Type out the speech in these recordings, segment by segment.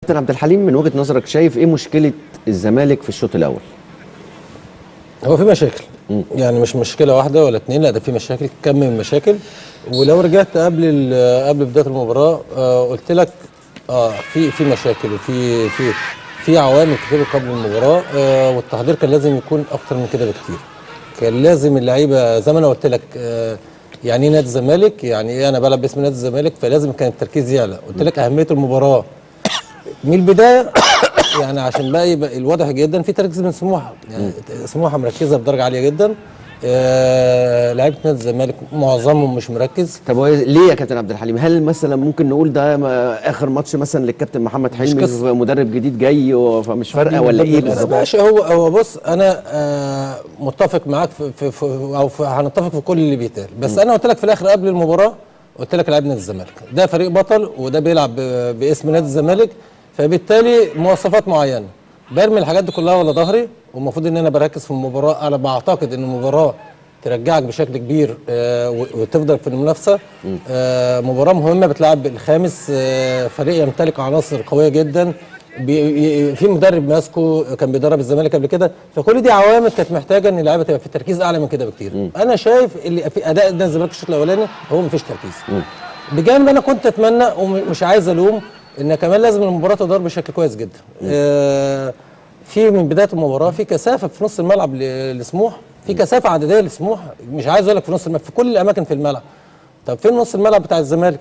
كابتن عبد الحليم من وجهه نظرك شايف ايه مشكله الزمالك في الشوط الاول هو في مشاكل يعني مش مشكله واحده ولا اتنين لا ده في مشاكل كم من مشاكل ولو رجعت قبل ال- قبل بدايه المباراه آه قلت لك اه في في مشاكل وفي في في عوامل كتير قبل المباراه آه والتحضير كان لازم يكون اكتر من كده بكتير كان لازم اللعيبه زي ما انا قلت لك آه يعني ايه نادي الزمالك يعني ايه انا بلعب باسم نادي الزمالك فلازم كان التركيز يعلى قلت لك اهميه المباراه من البدايه يعني عشان بقى يبقى الواضح جدا في تركيز من سموحه يعني سموحه مركزه بدرجه عاليه جدا آه لعيبه نادي الزمالك معظمهم مش مركز طب هو ليه يا كابتن عبد الحليم هل مثلا ممكن نقول ده ما- اخر ماتش مثلا للكابتن محمد حلمي قصة. مدرب جديد جاي و- فمش فارقه ولا ايه بالظبط ماشي هو هو بص انا آه متفق معاك في, في, في او في هنتفق في كل اللي بيتقال بس انا قلت لك في الاخر قبل المباراه قلت لك لعيب نادي الزمالك ده فريق بطل وده بيلعب ب- باسم نادي الزمالك فبالتالي مواصفات معينه برمي الحاجات دي كلها ولا ظهري والمفروض ان انا بركز في المباراه انا بعتقد ان المباراه ترجعك بشكل كبير آه و- وتفضل في المنافسه آه مباراه مهمه بتلعب الخامس آه فريق يمتلك عناصر قويه جدا بي- في مدرب ماسكه كان بيدرب الزمالك قبل كده فكل دي عوامل كانت محتاجه ان اللعيبه تبقى في تركيز اعلى من كده بكتير انا شايف اللي في اداء نادي الزمالك الشوط الاولاني هو مفيش تركيز بجانب انا كنت اتمنى ومش عايز الوم ان كمان لازم المباراه تدار بشكل كويس جدا آه في من بدايه المباراه في كثافه في نص الملعب ل- لسموح في كثافه عدديه لسموح مش عايز اقول لك في نص الملعب في كل الاماكن في الملعب طب فين نص الملعب بتاع الزمالك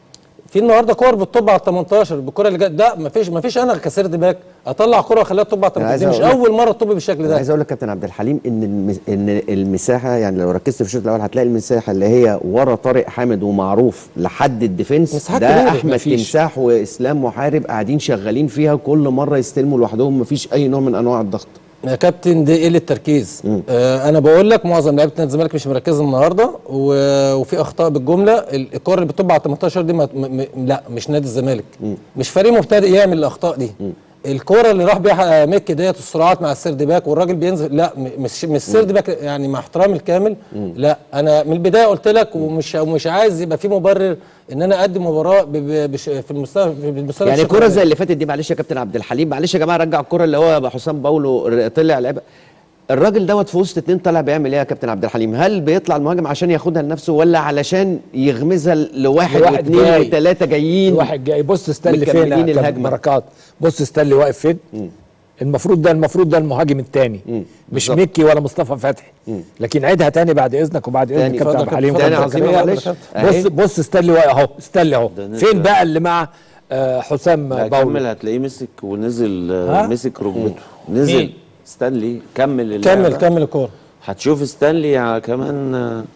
في النهارده كور بتطب على ال 18 بالكره اللي جت ده مفيش مفيش انا كسرت باك اطلع كره واخليها تطب على ال أنا عايز 18 دي مش أقول لك- اول مره تطب بالشكل انا ده عايز اقول لك كابتن عبد الحليم ان المس... ان المساحه يعني لو ركزت في الشوط الاول هتلاقي المساحه اللي هي ورا طارق حامد ومعروف لحد الديفنس مساحات ده كبيرة. احمد مفيش. تمساح واسلام محارب قاعدين شغالين فيها كل مره يستلموا لوحدهم مفيش اي نوع من انواع الضغط يا كابتن دي قله تركيز آه انا بقول لك معظم لعيبه نادي الزمالك مش مركزه النهارده و... وفي اخطاء بالجمله ال- الكره اللي بتطب على 18 دي ما... م... م... لا مش نادي الزمالك مش فريق مبتدئ يعمل الاخطاء دي الكره اللي راح بيها ميكي ديت السرعات مع السيرد باك والراجل بينزل لا م- مش مش السيرد باك يعني مع احترامي الكامل لا انا من البدايه قلت لك ومش ومش عايز يبقى في مبرر ان انا اقدم مباراه ب... ب... بش... في المستوى في المستوى يعني الشكل كرة ده. زي اللي فاتت دي معلش يا كابتن عبد الحليم معلش يا جماعه رجع الكرة اللي هو حسام باولو طلع لعبها الراجل دوت في وسط اتنين طالع بيعمل ايه يا كابتن عبد الحليم؟ هل بيطلع المهاجم عشان ياخدها لنفسه ولا علشان يغمزها لواحد لواحد واثنين جاي. وثلاثه جايين واحد جاي بص استنلي فين مكملين يا كابتن الهجمة. بركات بص استنلي واقف فين المفروض ده المفروض ده المهاجم الثاني مش بالظبط. ميكي ولا مصطفى فتحي لكن عيدها تاني بعد اذنك وبعد اذن تاني. كابتن اتفضل عبد الحليم كابتن. تاني وكابتن عظيمة زكريا. معلش. بص أهي. بص استنلي واقف اهو استنلي اهو ده فين نزل. بقى اللي مع آه حسام لا باولو كمل هتلاقيه مسك ونزل ها؟ آه، مسك ركبته نزل مين؟ ستانلي كمل اللعبة. كمل كمل الكوره هتشوف ستانلي ع- كمان آه،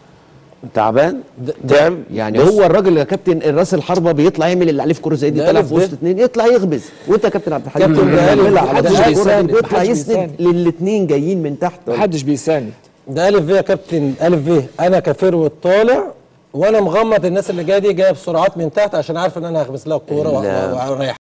تعبان ده- ده- تعب يعني بص، هو الراجل يا كابتن الراس الحربه بيطلع يعمل اللي عليه في كوره زي دي ده طلع ألف في وسط ب. اتنين يطلع يخبز وانت يا كابتن عبد الحليم كابتن ده ألف بيعملها ب. على محدش الكرة دي، بيساند، بيطلع محدش يسند بيساند. للاثنين جايين من تحت محدش بيساند ده الف ب يا كابتن الف ب انا كفروت طالع وانا مغمض الناس اللي جايه دي جايه بسرعات من تحت عشان عارف ان انا هخبز لها الكوره لا. واريح